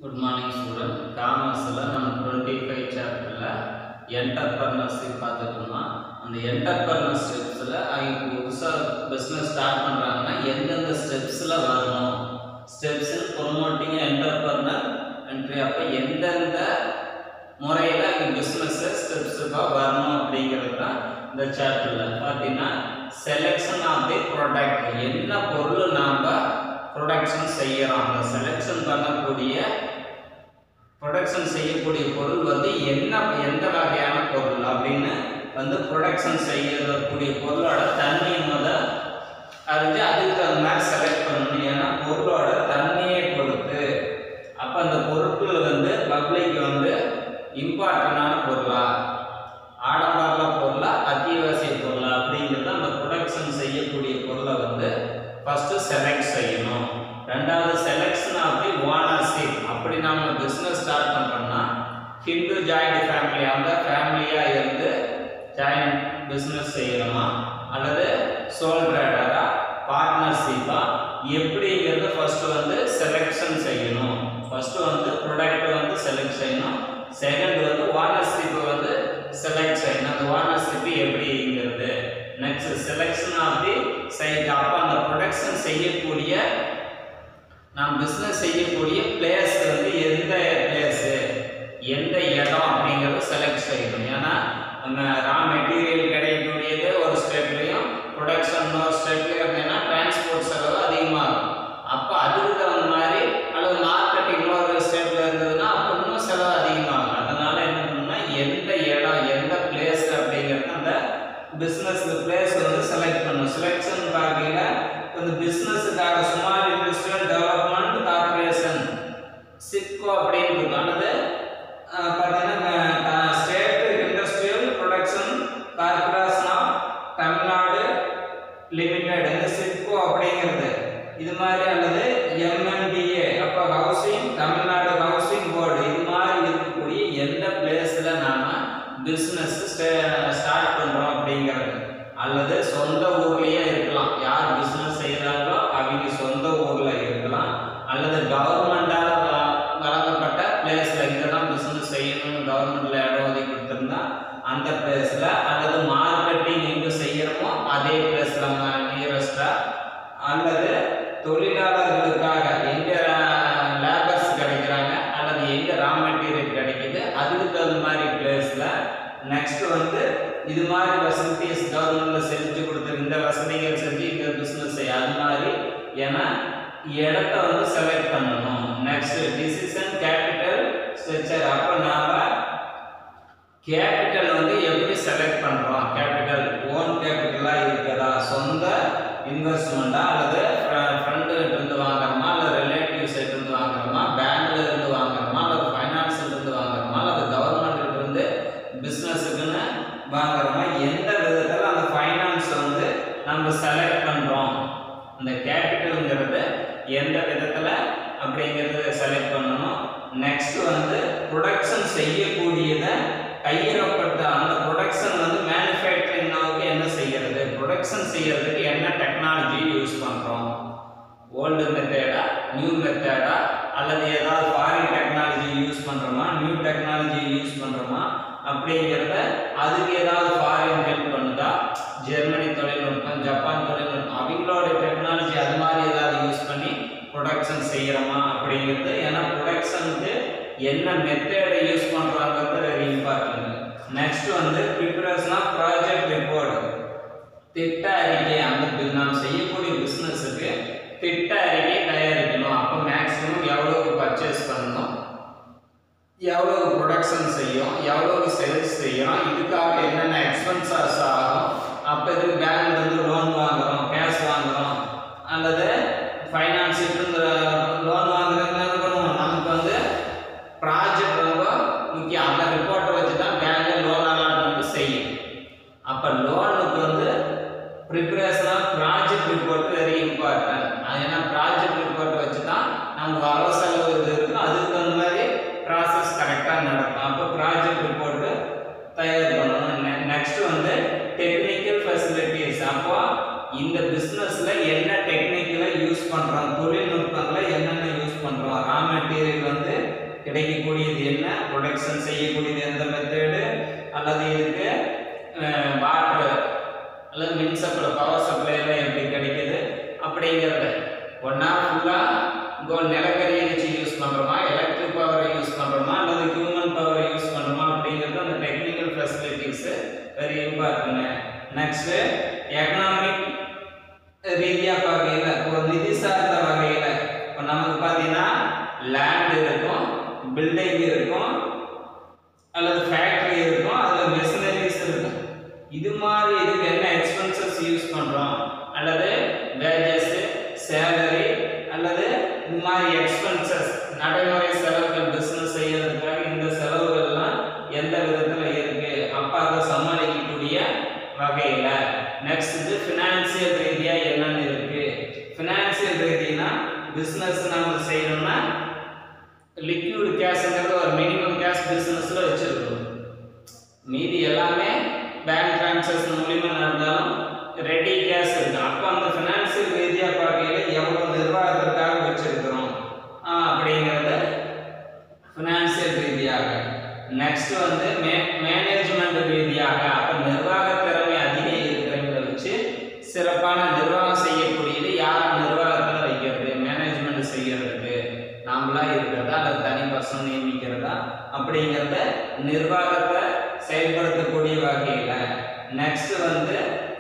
good morning student காமர்ஸில் நம்ம twenty five சாப்டரில் entrepreneurship பார்த்துட்டோம்னா அந்த என்டர்பிரனர்ஷிப்ஸில் அவங்க புதுசாக பிஸ்னஸ் ஸ்டார்ட் பண்ணுறாங்கன்னா எந்தெந்த ஸ்டெப்ஸில் வரணும் ஸ்டெப்ஸ் ப்ரொமோட்டிங் என்டர்பிரனர் என்ட்ரி அப்போ எந்தெந்த முறையில் அவங்க பிஸ்னஸ்ஸை ஸ்டெப் ஸ்டெப்பாக வரணும் அப்படிங்கிறது தான் இந்த சாப்டரில் பார்த்தீங்கன்னா செலெக்ஷன் ஆஃப் தி ப்ராடக்ட் என்ன பொருள் நாம் ப்ரொடக்ஷன் செய்கிறோம் அந்த செலெக்ஷன் பண்ணக்கூடிய ப்ரொடக்ஷன் செய்யக்கூடிய பொருள் வந்து என்ன எந்த வகையான பொருள் அப்படின்னு வந்து ப்ரொடக்ஷன் செய்யக்கூடிய பொருளோட தன்மையை முத அறிஞ்சு அதுக்கு தகுந்த மாதிரி செலக்ட் பண்ணணும் ஏன்னா பொருளோட தன்மையை பொறுத்து அப்போ அந்த பொருட்கள் வந்து பப்ளிக் வந்து இம்பார்ட்டண்டான பொருளா ஆடம்பர பொருளா அத்தியாவசிய பொருளா அப்படிங்கிறது அந்த ப்ரொடக்ஷன் செய்யக்கூடிய பொருளை வந்து ஃபஸ்ட்டு செலக்ட் செய்யணும் ரெண்டாவது செலெக்ஷன் ஆஃப் தி ஓனர்ஷிப் அப்படி நம்ம பிஸ்னஸ் ஸ்டார்ட் பண்ணுறோம்னா ஹிந்து ஜாயிண்ட் ஃபேமிலி அந்த ஃபேமிலியாக இருந்து ஜாயிண்ட் பிஸ்னஸ் செய்யணுமா அல்லது சோல் ட்ரேடரா பார்ட்னர்ஷிப்பா எப்படிங்கிறது ஃபர்ஸ்ட் வந்து செலெக்ஷன் செய்யணும் ஃபர்ஸ்ட் வந்து ப்ராடக்ட் வந்து செலக்ட் செய்யணும் செகண்ட் வந்து ஓனர்ஷிப்பை வந்து செலக்ட் செய்யணும் அந்த ஓனர்ஷிப் எப்படிங்கிறது next selection of the site அப்போ அந்த ப்ரொடக்ஷன் செய்யக்கூடிய நாம் பிஸ்னஸ் செய்யக்கூடிய பிளேஸ் வந்து எந்த பிளேஸு எந்த இடம் அப்படிங்கிறத செலக்ட் செய்யணும் ஏன்னா நம்ம ரா மெட்டீரியல் கிடைக்கக்கூடியது ஒரு ஸ்டேட்லேயும் ப்ரொடக்ஷன் இன்னொரு ஸ்டேட்லேயும் இருந்ததுன்னா டிரான்ஸ்போர்ட் செலவு அதிகமாகும் அப்போ அதுக்கு தகுந்த மாதிரி அல்லது மார்க்கெட்டிங் இன்னொரு ஸ்டேட்டில் இருந்ததுன்னா அப்போ இன்னும் செலவு அதிகமாகும் அதனால என்ன பண்ணணும்னா எந்த இடம் எந்த பிளேஸ் அப்படிங்கிறது அந்த பிஸ்னஸ் பிளேஸ் வந்து செலக்ட் பண்ணணும் செலெக்ஷன் பார்க்கையில் இந்த பிஸ்னஸுக்காக small industrial development corporation SIPCOT அப்படின்னு இருக்கும் அல்லது அஹ், பார்த்தீங்கன்னா state industrial production corporation of Tamil Nadu limited இந்த சிப்கோ அப்படிங்கிறது இது மாதிரி அல்லது எம்என்டிஏ அப்போ ஹவுசிங் தமிழ்நாடு ஹவுசிங் போர்டு இது மாதிரி இருக்கக்கூடிய எந்த பிளேஸில் நாம பிஸ்னஸ் ஸ்டார்ட் பண்ணுறோம் அப்படிங்கிறது அல்லது சொந்த ஊர்லேயே இருக்கலாம் யார் பிஸ்னஸ் செய்கிறாங்களோ அவங்க சொந்த ஊரில் இருக்கலாம் அல்லது கவர்மெண்டால் வழங்கப்பட்ட பிளேஸில் இங்கே தான் பிஸ்னஸ் செய்யணும்னு கவர்மெண்ட்டில் இடம் ஒதுக்கி கொடுத்துருந்தா அந்த பிளேஸில் அல்லது மார்க்கெட்டிங் எங்கே செய்கிறோமோ அதே பிளேஸில் நியரஸ்டாக அல்லது தொழிலாளர்களுக்காக எங்கே லேபர்ஸ் கிடைக்கிறாங்க அல்லது எங்கே ரா மெட்டீரியல் கிடைக்குது அதுக்கு தகுந்த மாதிரி பிளேஸில் நெக்ஸ்ட் வந்து இது மாதிரி வசதிஸ் கவர்மெண்ட்ல செஞ்சு கொடுத்துரு இந்த வசதிகள் செஞ்சு இந்த பிஸ்னஸ் செய்ய அது மாதிரி ஏன்னா இடத்த வந்து செலக்ட் பண்ணணும் நெக்ஸ்ட் டிசிஷன் கேபிட்டல் ஸ்ட்ரக்சர் அப்போ நாம கேபிட்டல் வந்து எப்படி செலக்ட் பண்ணுறோம் கேபிட்டல் ஓன் கேபிட்டலாக இருக்குதா சொந்த இன்வெஸ்ட்மெண்ட்டா அல்லது ஃப்ரெண்டு இருந்து வாங்குறோமா அல்லது ரிலேட்டிவ் சைட் இருந்து வாங்குறோமா பேங்க்ல இருந்து வாங்குறோமா அல்லது ஃபைனான்ஸ்ல இருந்து வாங்குறோமா அல்லது கவர்மெண்ட் இருந்து பிஸ்னஸுக்குன்னு வாங்குறோமா எந்த விதத்தில் அந்த ஃபைனான்ஸ் வந்து நம்ம செலக்ட் பண்ணுறோம் அந்த கேபிட்டலுங்கிறது எந்த விதத்தில் அப்படிங்கிறது செலக்ட் பண்ணணும் நெக்ஸ்ட் வந்து ப்ரொடக்ஷன் செய்யக்கூடியதை கையிடப்பட்ட அந்த ப்ரொடக்ஷன் வந்து மேனுஃபேக்சரிங் நோக்கி என்ன செய்கிறது ப்ரொடக்ஷன் செய்யறதுக்கு என்ன டெக்னாலஜி யூஸ் பண்ணுறோம் ஓல்டு மெத்தேடா நியூ மெத்தேடா அல்லது ஏதாவது ஃபாரின் டெக்னாலஜி யூஸ் பண்ணுறோமா நியூ டெக்னாலஜி யூஸ் பண்ணுறோமா அப்படிங்கிறத அதுக்கு ஏதாவது ஃபாரின் ஹெல்ப் பண்ணுதா ஜெர்மனி தொழில்நுட்பம் ஜப்பான் தொழில்நுட்பம் அவங்களோட டெக்னாலஜி அது மாதிரி ஏதாவது யூஸ் பண்ணி ப்ரொடக்ஷன் செய்கிறோமா அப்படிங்கிறது ஏன்னா ப்ரொடக்ஷனுக்கு என்ன மெத்தேடை யூஸ் பண்ணுறாங்கிறது வெரி இம்பார்ட்டன்ட் நெக்ஸ்ட் வந்து ப்ரிப்பரேஷன் ஆஃப் ப்ராஜெக்ட் ரிப்போர்ட் திட்ட அறிக்கை அந்த பி- நாம் செய்யக்கூடிய பிஸ்னஸுக்கு திட்ட அறிக்கை தயாரிக்கணும் அப்போ மேக்ஸிமம் எவ்வளோக்கு பர்ச்சேஸ் பண்ணணும் எவ்வளவு ப்ரொடக்ஷன் செய்யும் எவ்வளவு சேல்ஸ் செய்யும் இதுக்காக என்னென்ன எக்ஸ்பென்சஸ் ஆகும் அப்போ இதுக்கு பேங்க்ல இருந்து லோன் வாங்குறோம் கேஷ் வாங்குறோம் அல்லது ஃபைனான்ஸ் இருந்து லோன் வாங்குறதுக்கு என்ன பண்ணுவோம் நமக்கு வந்து ப்ராஜெக்ட் ரொம்ப முக்கியம் அந்த ரிப்போர்ட்டை வச்சு தான் பேங்க் லோன் அலாட்மெண்ட் செய்யும் அப்போ லோனுக்கு வந்து preparation of project report very important அது ஏன்னா ப்ராஜெக்ட் ரிப்போர்ட் வச்சு தான் நமக்கு வரவு செலவு இது இருக்கும் அதுக்கு தகுந்த மாதிரி ப்ராசஸ் கரெக்டாக நடக்கும் அப்போ ப்ராஜெக்ட் ரிப்போர்ட்டு தயார் பண்ணணும் நெக்ஸ்ட் வந்து டெக்னிக்கல் ஃபெசிலிட்டிஸ் அப்போ இந்த பிஸ்னஸில் என்ன டெக்னிக்கலை யூஸ் பண்ணுறோம் தொழில்நுட்பங்களை என்னென்ன யூஸ் பண்ணுறோம் ரா மெட்டீரியல் வந்து கிடைக்கக்கூடியது என்ன ப்ரொடக்ஷன் செய்யக்கூடியது எந்த மெத்தேடு அல்லது இதுக்கு வாட்டர் அல்லது மின் சப்ளை பவர் சப்ளைலாம் எப்படி கிடைக்குது அப்படிங்கிறத ஒன்றா ஃபுல்லாக இப்போ நிலக்கரியை வச்சு யூஸ் பண்ணுறோமா எலக்ட்ரிக் பவரை யூஸ் பண்ணுறோமா அல்லது ஹியூமன் பவரை யூஸ் பண்ணுறோமா அப்படிங்கிறது அந்த technical facilities very important next economic ரீதியாக பார்க்கையில் ஒரு நிதி சார்ந்த வகையில் இப்போ நமக்கு பார்த்தீங்கன்னா லேண்ட் இருக்கும் பில்டிங் இருக்கும் அல்லது ஃபேக்ட்ரி இருக்கும் அதில் மெஷினரிஸ் இருக்கும் இது மாதிரி இதுக்கு என்ன எக்ஸ்பென்சஸ் யூஸ் பண்ணுறோம் அல்லது வேஜஸ் சேலரி அல்லது இது மாதிரி எக்ஸ்பென்சஸ் நடைமுறை செலவுகள் பிஸ்னஸ் செய்யறதுக்காக இந்த செலவுகள்லாம் எந்த விதத்தில் இருக்கு அப்போ அதை சமாளிக்கக்கூடிய வகையில் நெக்ஸ்ட் இது ஃபினான்சியல் ரீதியாக என்னென்ன இருக்கு ஃபினான்சியல் ரீதினா பிஸ்னஸ் நம்ம செய்யணும்னா லிக்விட் கேஷ்ங்கிறது ஒரு மினிமம் கேஷ் பிஸ்னஸில் வச்சுருக்கணும் மீதி எல்லாமே பேங்க் டிரான்சாக்ஷன் மூலியமா நடந்தாலும் ரெடி கேஷ் இருக்கு அப்போ அந்த ஃபினான்சியல் ரீதியாக பார்க்கையில் எவ்வளோ நிர்வாகத்திற்காக வச்சிருக்கிறோம் ஆஹ் அப்படிங்கிறத ஃபினான்சியல் ரீதியாக நெக்ஸ்ட் வந்து மே மேனேஜ்மெண்ட் ரீதியாக அப்போ நிர்வாக திறமை அதிகம் இருக்கிறவங்களை வச்சு சிறப்பான நிர்வாகம் செய்யக்கூடியது யாரை நிர்வாகத்தில் வைக்கிறது மேனேஜ்மெண்ட் செய்யறதுக்கு நாமளா இருக்கிறதா அல்லது தனி பர்சன் நியமிக்கிறதா அப்படிங்கிறத நிர்வாகத்தை செயல்படுத்தக்கூடிய வகையில் நெக்ஸ்ட் வந்து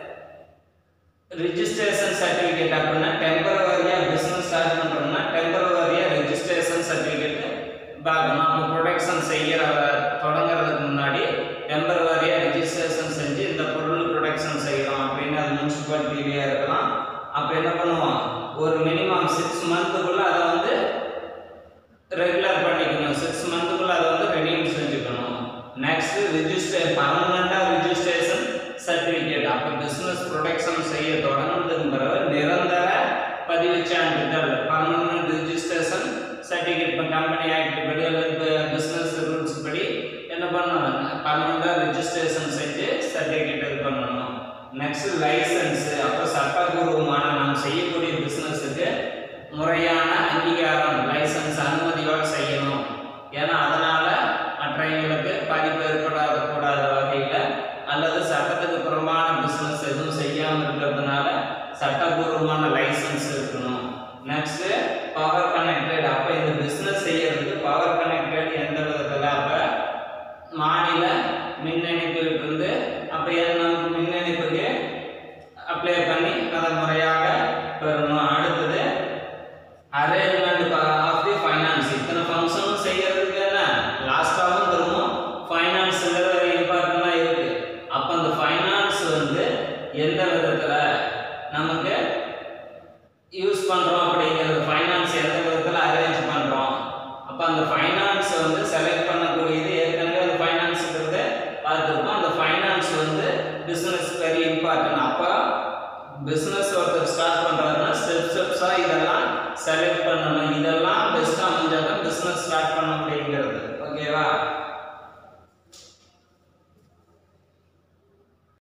ரிஜிஸ்ட்ரேஷன் சர்டிஃபிகேட் அப்படின்னா டெம்பரவரியாக பிஸ்னஸ் ஸ்டார்ட் பண்ணுறோம்னா டெம்பரவரியாக ரிஜிஸ்ட்ரேஷன் சர்டிஃபிகேட் பார்க்கணும் அப்போ ப்ரொடக்ஷன் செய்கிற தொடங்குறதுக்கு முன்னாடி டெம்பரவரியாக ரிஜிஸ்ட்ரேஷன் செஞ்சு இந்த பொருள் ப்ரொடக்ஷன் செய்கிறோம் அப்படின்னு அது முனிசிபாலிட்டிலேயே இருக்கலாம் அப்போ என்ன பண்ணுவோம் ஒரு மினிமம் சிக்ஸ் மந்த்துக்குள்ளே அதை வந்து ரெகுலர் பண்ணிக்கணும் சிக்ஸ் மந்த்துக்குள்ள அதை வந்து ரெனியூ செஞ்சுக்கணும் நெக்ஸ்ட் ரிஜிஸ்டர் பர்மனண்டாக ரிஜிஸ்ட்ரேஷன் சர்டிஃபிகேட் அப்போ பிஸ்னஸ் ப்ரொடக்ஷன் செய்ய தொடங்கினதுக்கு பிறகு நிரந்தர பதிவு சான்றிதழ் பர்மனன்ட் ரிஜிஸ்ட்ரேஷன் சர்டிஃபிகேட் இப்போ கம்பெனி ஆக்ட் படி அல்லது பிஸ்னஸ் ரூல்ஸ் படி என்ன பண்ணணும் பர்மனண்டாக ரிஜிஸ்ட்ரேஷன் செஞ்சு சர்டிஃபிகேட் இது பண்ணணும் நெக்ஸ்ட் லைசன்ஸ் அப்போ சட்டபூர்வமான நாம் செய்யக்கூடிய பிஸ்னஸுக்கு முறையான அங்கீகாரம் லைசன்ஸ் அனுமதியோடு செய்யணும் ஏன்னா அதனால மற்றவங்களுக்கு பாதிப்பு ஏற்படாத கூடாத வகையில் அல்லது சட்டத்துக்கு புறம்பான பிஸ்னஸ் எதுவும் செய்யாமல் இருக்கிறதுனால சட்டபூர்வமான லைசன்ஸ் இருக்கணும் நெக்ஸ்ட் பவர் கனெக்டட் அப்போ இந்த பிஸ்னஸ் செய்யறதுக்கு பவர் கனெக்டட் எந்த விதத்தில் அப்போ மாநில மின் இணைப்பிலிருந்து அப்போ நமக்கு மின் இணைப்புக்கு அப்ளை பண்ணி அதை முறையாக பெறணும் அடுத்தது அரேஞ்ச்மெண்ட் ஆஃப் தி ஃபைனான்ஸ் இத்தனை ஃபங்க்ஷனும் செய்யறதுக்கு என்ன லாஸ்ட்டாகவும் திரும்பவும் ஃபைனான்ஸுங்கிற இம்பார்ட்டண்டாக இருக்கு அப்போ அந்த ஃபைனான்ஸ் வந்து எந்த விதத்தில் நமக்கு யூஸ் பண்ணுறோம் அப்படிங்கிறது ஃபைனான்ஸ் எந்த விதத்தில் அரேஞ்ச் பண்ணுறோம் அப்போ அந்த ஃபைனான்ஸ் வந்து செலக்ட் பண்ணக்கூடியது ஏற்கனவே அந்த ஃபைனான்ஸுங்கிறத பார்த்துருப்போம் அந்த ஃபைனான்ஸ் வந்து பிஸ்னஸ் வெரி இம்பார்ட்டன்ட் அப்போ பிஸ்னஸ் ஒருத்தர் ஸ்டார்ட் பண்ணுறாருன்னா ஸ்டெப் ஸ்டெப்ஸாக இதெல்லாம் செலக்ட் பண்ணணும் இதெல்லாம் பெஸ்ட்டாக அமைஞ்சால் தான் பிஸ்னஸ் ஸ்டார்ட் பண்ண முடியும்